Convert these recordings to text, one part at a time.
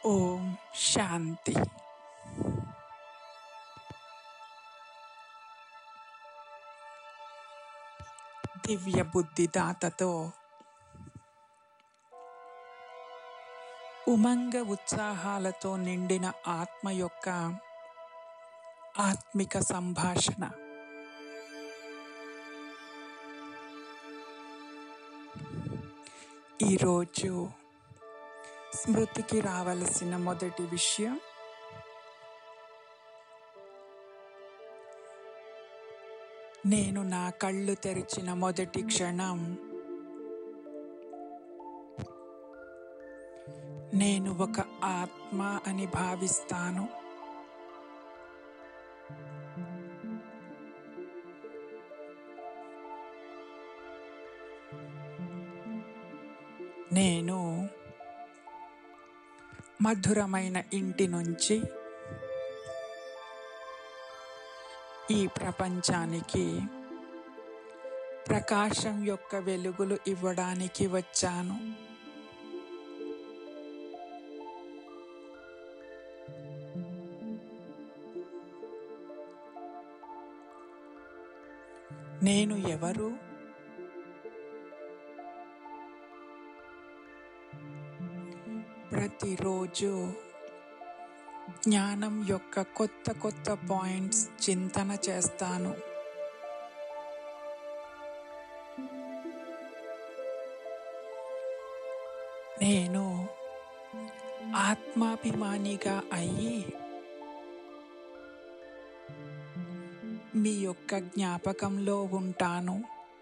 ఓం శాంతి దివ్య బుద్ధిదాతతో ఉమంగ ఉత్సాహాలతో నిండిన ఆత్మ యొక్క ఆత్మిక సంభాషణ ఈరోజు స్మృతికి రావలసిన మొదటి విషయం నేను నా కళ్ళు తెరిచిన మొదటి క్షణం నేను ఒక ఆత్మ అని భావిస్తాను నేను మధురమైన ఇంటి నుంచి ఈ ప్రపంచానికి ప్రకాశం యొక్క వెలుగులు ఇవ్వడానికి వచ్చాను నేను ఎవరు ప్రతిరోజు జ్ఞానం యొక్క కొత్త కొత్త పాయింట్స్ చింతన చేస్తాను నేను ఆత్మాభిమానిగా అయ్యి మీ యొక్క జ్ఞాపకంలో ఉంటాను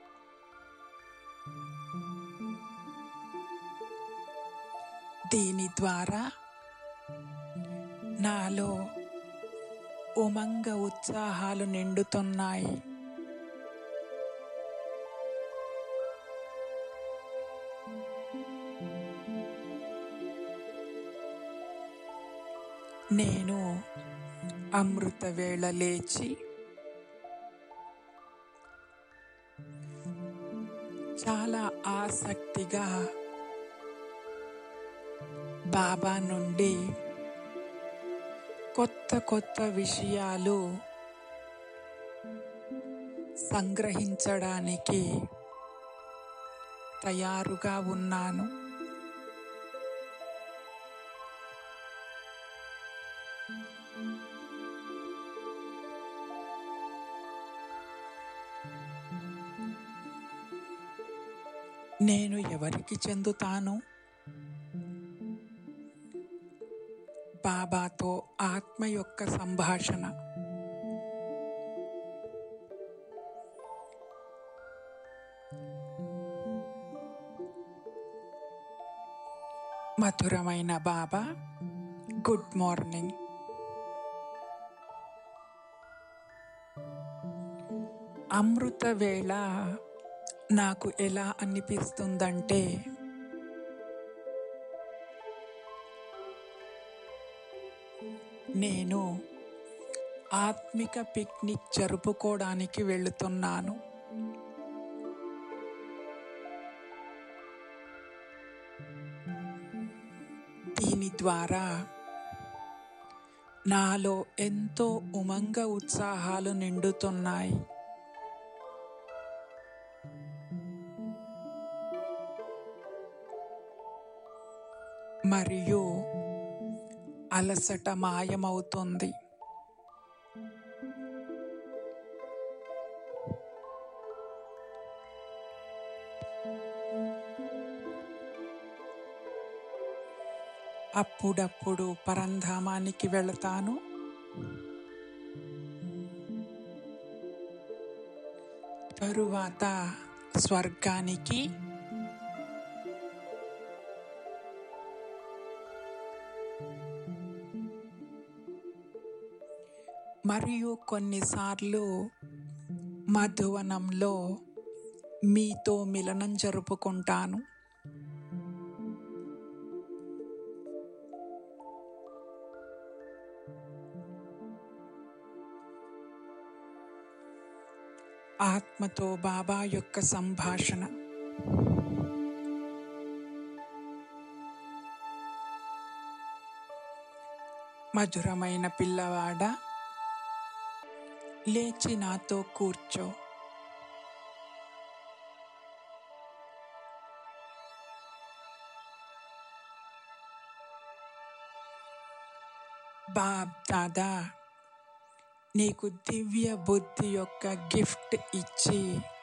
దీని ద్వారా నాలో ఉమంగ ఉత్సాహాలు నిండుతున్నాయి నేను అమృత వేళ లేచి చాలా ఆసక్తిగా బాబా నుండి కొత్త కొత్త విషయాలు సంగ్రహించడానికి తయారుగా ఉన్నాను నేను ఎవరికి చెందుతాను బాబాతో ఆత్మ యొక్క సంభాషణ మధురమైన బాబా గుడ్ మార్నింగ్ అమృత వేళ నాకు ఎలా అనిపిస్తుందంటే నేను ఆత్మిక పిక్నిక్ జరుపుకోవడానికి వెళుతున్నాను దీని ద్వారా నాలో ఎంతో ఉమంగ ఉత్సాహాలు నిండుతున్నాయి మరియు అలసట మాయమవుతుంది అప్పుడప్పుడు పరంధామానికి వెళతాను తరువాత స్వర్గానికి మరియు కొన్నిసార్లు మధువనంలో మీతో మిలనం జరుపుకుంటాను ఆత్మతో బాబా యొక్క సంభాషణ మధురమైన పిల్లవాడ లేచి నాతో కూర్చో బాబ్ దాదా నీకు దివ్య బుద్ధి యొక్క గిఫ్ట్ ఇచ్చి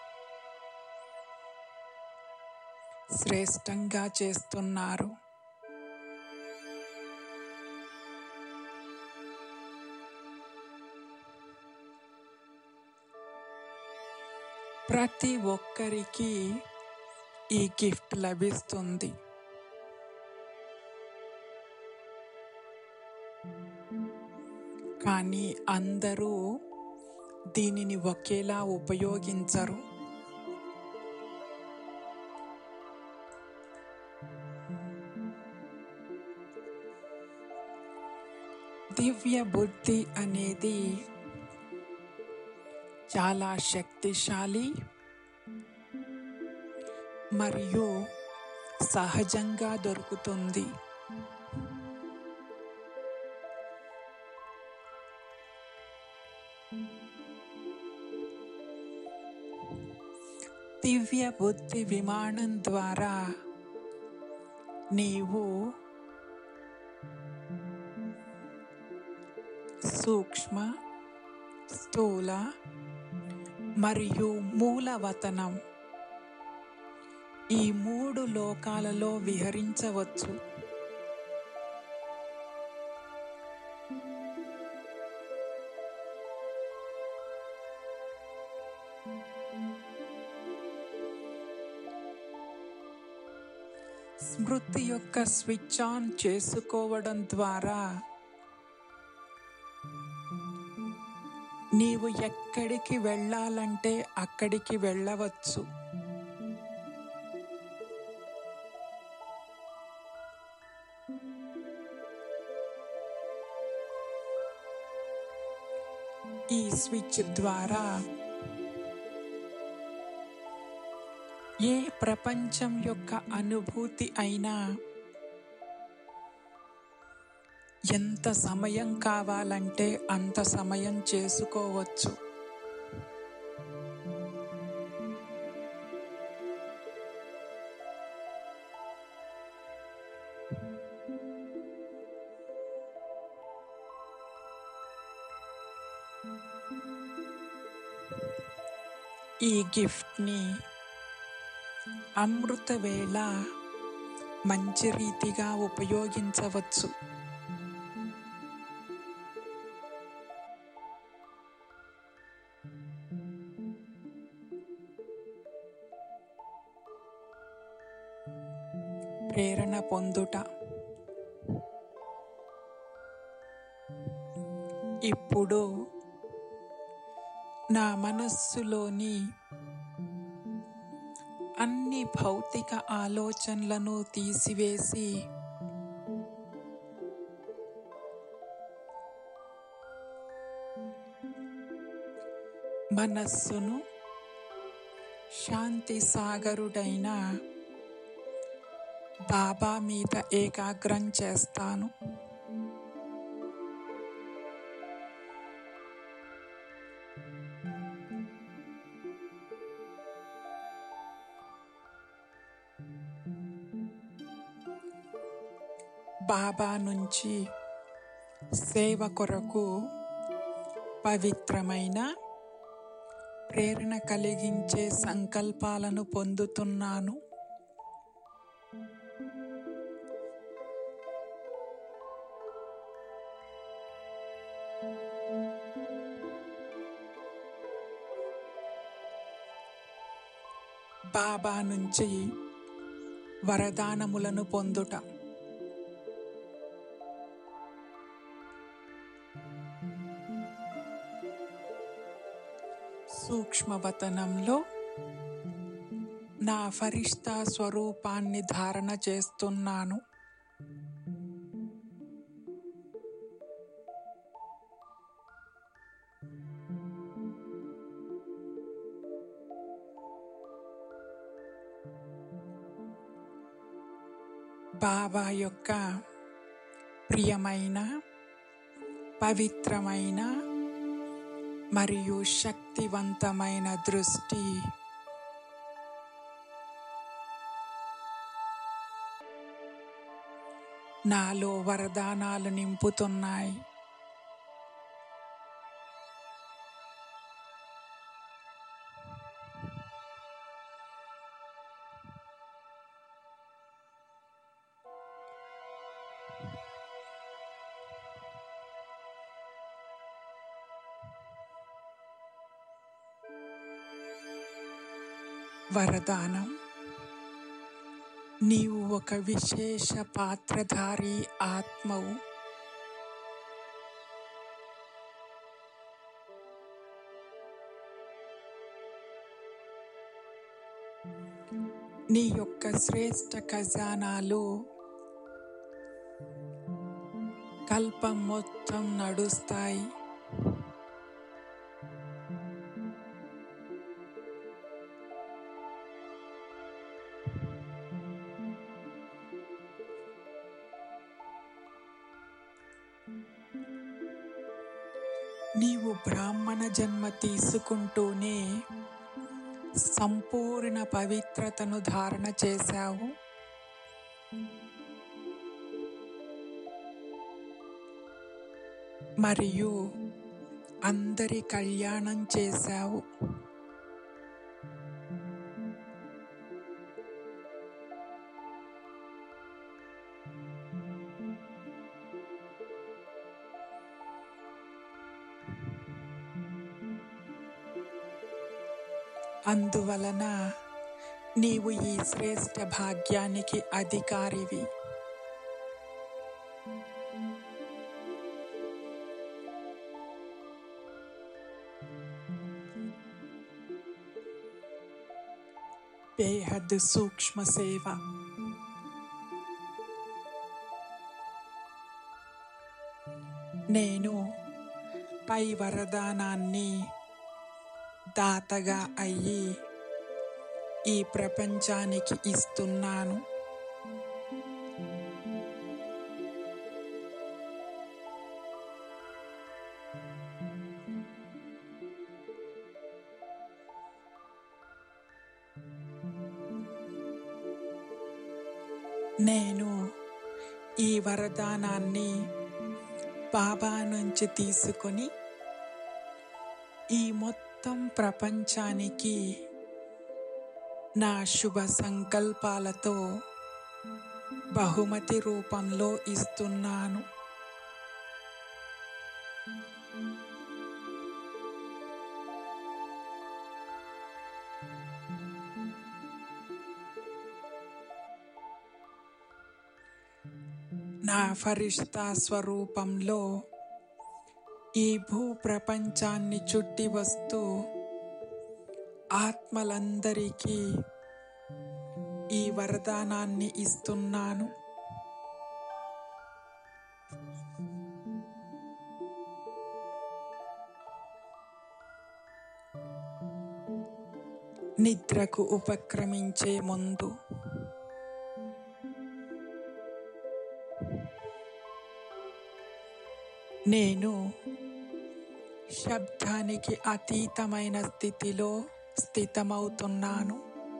శ్రేష్టంగా చేస్తున్నారు ప్రతి ఒక్కరికి ఈ గిఫ్ట్ లభిస్తుంది కానీ అందరూ దీనిని ఒకేలా ఉపయోగించరు దివ్య బుద్ధి అనేది చాలా శక్తిశాలి మరియు సహజంగా దొరుకుతుంది దివ్య బుద్ధి విమానం ద్వారా నీవు సూక్ష్మ స్థూల మరియు మూలవతనం ఈ మూడు లోకాలలో విహరించవచ్చు స్మృతి యొక్క స్విచ్ ఆన్ చేసుకోవడం ద్వారా నీవు ఎక్కడికి వెళ్ళాలంటే అక్కడికి వెళ్ళవచ్చు ఈ స్విచ్ ద్వారా ఏ ప్రపంచం యొక్క అనుభూతి అయినా ఎంత సమయం కావాలంటే అంత సమయం చేసుకోవచ్చు ఈ గిఫ్ట్ని అమృత వేళ మంచి రీతిగా ఉపయోగించవచ్చు ప్రేరణ పొందుట ఇప్పుడు నా మనస్సులోని అన్ని భౌతిక ఆలోచనలను తీసివేసి మనస్సును శాంతి సాగరుడైన బాబా మీద ఏకాగ్రం చేస్తాను బాబా నుంచి సేవ కొరకు పవిత్రమైన ప్రేరణ కలిగించే సంకల్పాలను పొందుతున్నాను బాబా నుంచి వరదానములను పొందుట సూక్ష్మవతనంలో నా ఫరిష్తా స్వరూపాన్ని ధారణ చేస్తున్నాను బాబా యొక్క ప్రియమైన పవిత్రమైన మరియు శక్తివంతమైన దృష్టి నాలో వరదానాలు నింపుతున్నాయి వరదానం నీవు ఒక విశేష పాత్రధారి ఆత్మవు నీ యొక్క శ్రేష్ట ఖజానాలు కల్పం మొత్తం నడుస్తాయి నీవు బ్రాహ్మణ జన్మ తీసుకుంటూనే సంపూర్ణ పవిత్రతను ధారణ చేశావు మరియు అందరి కళ్యాణం చేశావు అందువలన నీవు ఈ శ్రేష్ట భాగ్యానికి అధికారివి బేహద్ సూక్ష్మ సేవ నేను పై వరదానాన్ని దాతగా అయ్యి ఈ ప్రపంచానికి ఇస్తున్నాను నేను ఈ వరదానాన్ని బాబా నుంచి తీసుకొని ఈ మొత్తం ప్రపంచానికి నా శుభ సంకల్పాలతో బహుమతి రూపంలో ఇస్తున్నాను నా ఫరిష్తా స్వరూపంలో ఈ భూ ప్రపంచాన్ని చుట్టి వస్తూ ఆత్మలందరికీ ఈ వరదానాన్ని ఇస్తున్నాను నిద్రకు ఉపక్రమించే ముందు నేను శబ్దానికి అతీతమైన స్థితిలో స్థితమవుతున్నాను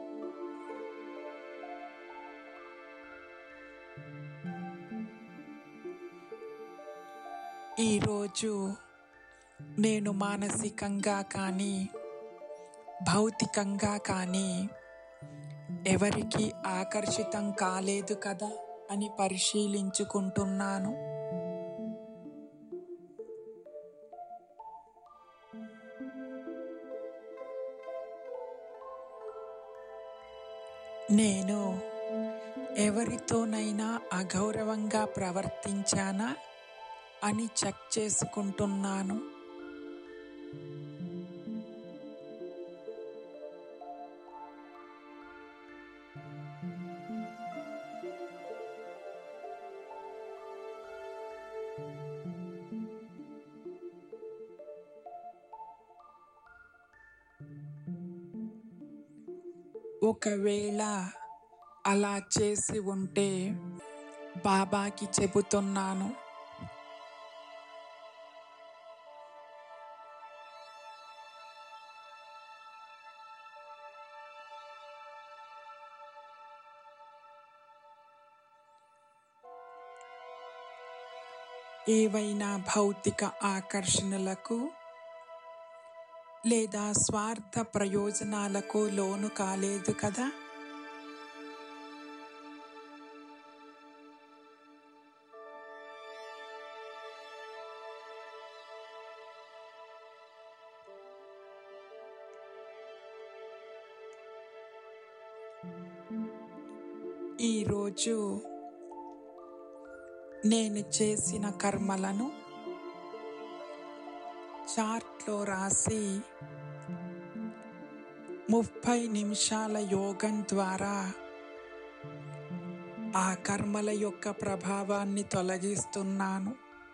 ఈరోజు నేను మానసికంగా కానీ భౌతికంగా కానీ ఎవరికి ఆకర్షితం కాలేదు కదా అని పరిశీలించుకుంటున్నాను నేను ఎవరితోనైనా అగౌరవంగా ప్రవర్తించానా అని చెక్ చేసుకుంటున్నాను ఒకవేళ అలా చేసి ఉంటే బాబాకి చెబుతున్నాను ఏవైనా భౌతిక ఆకర్షణలకు లేదా స్వార్థ ప్రయోజనాలకు లోను కాలేదు కదా ఈరోజు నేను చేసిన కర్మలను చార్ట్లో రాసి ముప్పై నిమిషాల యోగం ద్వారా ఆ కర్మల యొక్క ప్రభావాన్ని తొలగిస్తున్నాను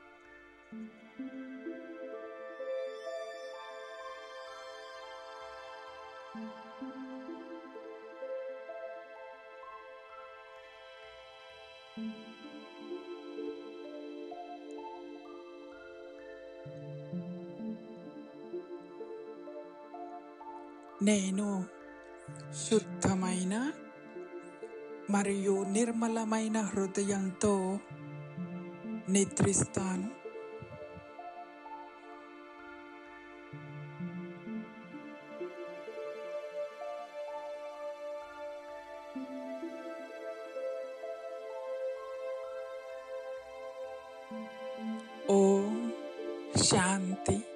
నేను శుద్ధమైన మరియు నిర్మలమైన హృదయంతో నిద్రిస్తాను ఓం శాంతి